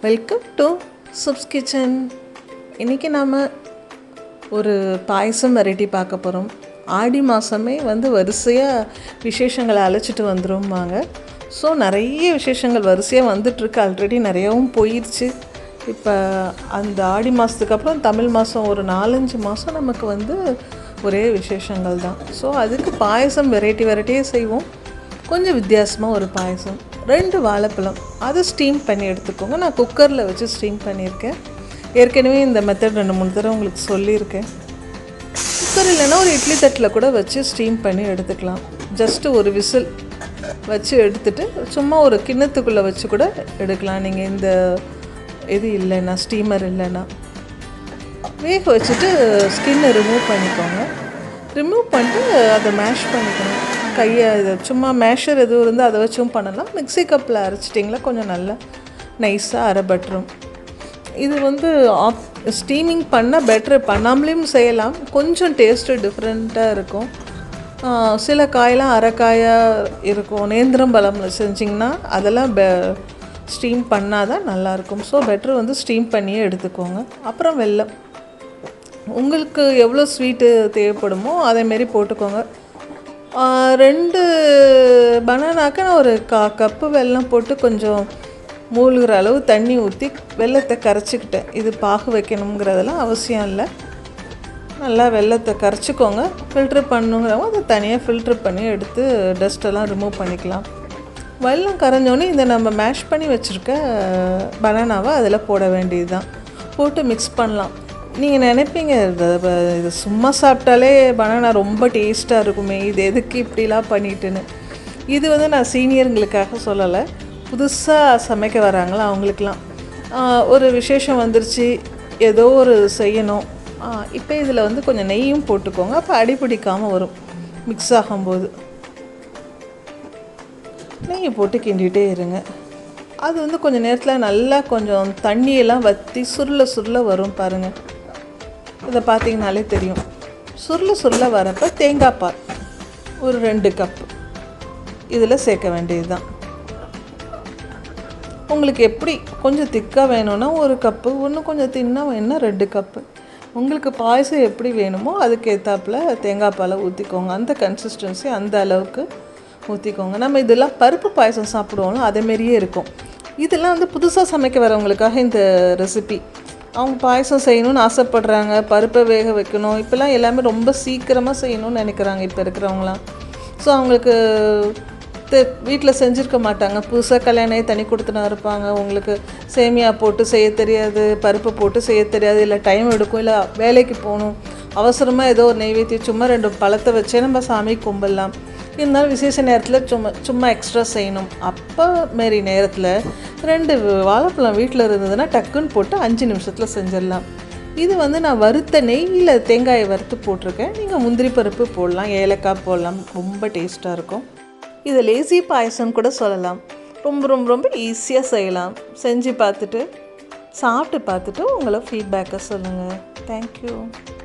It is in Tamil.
வெல்கம் டு சுப்ஸ் கிச்சன் இன்றைக்கி நாம் ஒரு பாயசம் வெரைட்டி பார்க்க போகிறோம் ஆடி மாதமே வந்து வரிசையாக விசேஷங்களை அழைச்சிட்டு வந்துரும்பாங்க ஸோ நிறைய விசேஷங்கள் வரிசையாக வந்துட்டுருக்கு ஆல்ரெடி நிறையாவும் போயிடுச்சு இப்போ அந்த ஆடி மாதத்துக்கு அப்புறம் தமிழ் மாதம் ஒரு நாலஞ்சு மாதம் நமக்கு வந்து ஒரே விசேஷங்கள் தான் ஸோ அதுக்கு பாயசம் வெரைட்டி வெரைட்டியே செய்வோம் கொஞ்சம் வித்தியாசமாக ஒரு பாயசம் ரெண்டு வாழைப்பழம் அதை ஸ்டீம் பண்ணி எடுத்துக்கோங்க நான் குக்கரில் வச்சு ஸ்டீம் பண்ணியிருக்கேன் ஏற்கனவே இந்த மெத்தட் ரெண்டு மூணு தடவை உங்களுக்கு சொல்லியிருக்கேன் குக்கர் இல்லைன்னா ஒரு இட்லி தட்டில் கூட வச்சு ஸ்டீம் பண்ணி எடுத்துக்கலாம் ஜஸ்ட்டு ஒரு விசில் வச்சு எடுத்துட்டு சும்மா ஒரு கிண்ணத்துக்குள்ளே வச்சு கூட எடுக்கலாம் நீங்கள் இந்த இது இல்லைன்னா ஸ்டீமர் இல்லைன்னா வேக வச்சுட்டு ஸ்கின்னை ரிமூவ் பண்ணிக்கோங்க ரிமூவ் பண்ணிட்டு அதை மேஷ் பண்ணிக்கணும் கையை இது சும்மா மேஷர் எதுவும் இருந்தால் அதை வச்சும் பண்ணலாம் மிக்ஸி கப்பில் அரைச்சிட்டிங்களா கொஞ்சம் நல்லா நைஸாக அரைபட்டுரும் இது வந்து ஆப் ஸ்டீமிங் பண்ணால் பெட்ரு பண்ணாமலேயும் செய்யலாம் கொஞ்சம் டேஸ்ட்டு டிஃப்ரெண்ட்டாக இருக்கும் ஆஹ் சில காயெல்லாம் அரைக்காயாக இருக்கும் நேந்திரம் பழம்ல செஞ்சிங்கன்னா அதெல்லாம் பெ ஸ்டீம் பண்ணால் தான் நல்லாயிருக்கும் ஸோ பெட்ரு வந்து ஸ்டீம் பண்ணியே எடுத்துக்கோங்க அப்புறம் வெல்லம் உங்களுக்கு எவ்வளோ ஸ்வீட்டு தேவைப்படுமோ அதேமாரி போட்டுக்கோங்க ஆஹ் ரெண்டு பனானாக்கு நான் ஒரு கா கப்பு வெல்லம் போட்டு கொஞ்சம் மூழ்கிற அளவு தண்ணி ஊற்றி வெல்லத்தை கரைச்சிக்கிட்டேன் இது பாகு வைக்கணுங்கிறதெல்லாம் அவசியம் இல்லை நல்லா வெல்லத்தை கரைச்சிக்கோங்க ஃபில்ட்ரு பண்ணுங்கிறவங்க அதை தனியாக ஃபில்ட்ரு பண்ணி எடுத்து டஸ்ட்டெல்லாம் ரிமூவ் பண்ணிக்கலாம் வெல்லம் கரைஞ்சோன்னே இந்த நம்ம மேஷ் பண்ணி வச்சுருக்க பனானாவை அதில் போட வேண்டியது தான் போட்டு மிக்ஸ் பண்ணலாம் நீங்கள் நினைப்பீங்க இது இது சும்மா சாப்பிட்டாலே பனானா ரொம்ப டேஸ்ட்டாக இருக்குமே இது எதுக்கு இப்படிலாம் பண்ணிட்டுன்னு இது வந்து நான் சீனியருங்களுக்காக சொல்லலை புதுசாக சமைக்க வராங்களா அவங்களுக்கெலாம் ஆஹ் ஒரு விசேஷம் வந்துருச்சு ஏதோ ஒரு செய்யணும் இப்போ இதில் வந்து கொஞ்சம் நெய்யும் போட்டுக்கோங்க அப்போ அடி பிடிக்காமல் வரும் மிக்ஸ் ஆகும்போது நெய்யை போட்டு கிண்டிகிட்டே இருங்க அது வந்து கொஞ்சம் நேரத்தில் நல்லா கொஞ்சம் தண்ணியெல்லாம் வற்றி சுருள சுருள வரும் பாருங்கள் இதை பார்த்தீங்கனாலே தெரியும் சுருள சுருள வரப்போ தேங்காய் பால் ஒரு ரெண்டு கப்பு இதில் சேர்க்க வேண்டியது தான் உங்களுக்கு எப்படி கொஞ்சம் திக்காக வேணும்னா ஒரு கப்பு இன்னும் கொஞ்சம் தின்னா வேணும்னா ரெண்டு கப்பு உங்களுக்கு பாயசம் எப்படி வேணுமோ அதுக்கு ஏற்றாப்புல தேங்காய் பாலை ஊற்றிக்கோங்க அந்த கன்சிஸ்டன்சி அந்த அளவுக்கு ஊற்றிக்கோங்க நம்ம இதெல்லாம் பருப்பு பாயசம் சாப்பிடுவோம்ல அதேமாரியே இருக்கும் இதெல்லாம் வந்து புதுசாக சமைக்க வரவங்களுக்காக இந்த ரெசிபி அவங்க பாயசம் செய்யணும்னு ஆசைப்படுறாங்க பருப்பை வேக வைக்கணும் இப்போல்லாம் எல்லாமே ரொம்ப சீக்கிரமாக செய்யணும்னு நினைக்கிறாங்க இப்போ இருக்கிறவங்களாம் ஸோ அவங்களுக்கு வீட்டில் செஞ்சுருக்க மாட்டாங்க புதுசாக கல்யாணம் தனி கொடுத்துனா இருப்பாங்க உங்களுக்கு சேமியா போட்டு செய்ய தெரியாது பருப்பு போட்டு செய்ய தெரியாது இல்லை டைம் எடுக்கும் இல்லை வேலைக்கு போகணும் அவசரமாக ஏதோ ஒரு நெய்வேத்தியம் சும்மா ரெண்டு பழத்தை வச்சே நம்ம சாமி கும்பிடலாம் இருந்தாலும் விசேஷ நேரத்தில் சும்மா சும்மா எக்ஸ்ட்ரா செய்யணும் அப்போ மாரி நேரத்தில் ரெண்டு வாழைப்பழம் வீட்டில் இருந்ததுன்னா டக்குன்னு போட்டு அஞ்சு நிமிஷத்தில் செஞ்சிடலாம் இது வந்து நான் வறுத்த நெய்யில் தேங்காயை வறுத்து போட்டிருக்கேன் நீங்கள் முந்திரி பருப்பு போடலாம் ஏலக்காய் போடலாம் ரொம்ப டேஸ்ட்டாக இருக்கும் இதை லேசி பாயசம் கூட சொல்லலாம் ரொம்ப ரொம்ப ரொம்ப ஈஸியாக செய்யலாம் செஞ்சு பார்த்துட்டு சாப்பிட்டு பார்த்துட்டு உங்களை ஃபீட்பேக்கை சொல்லுங்கள் தேங்க்யூ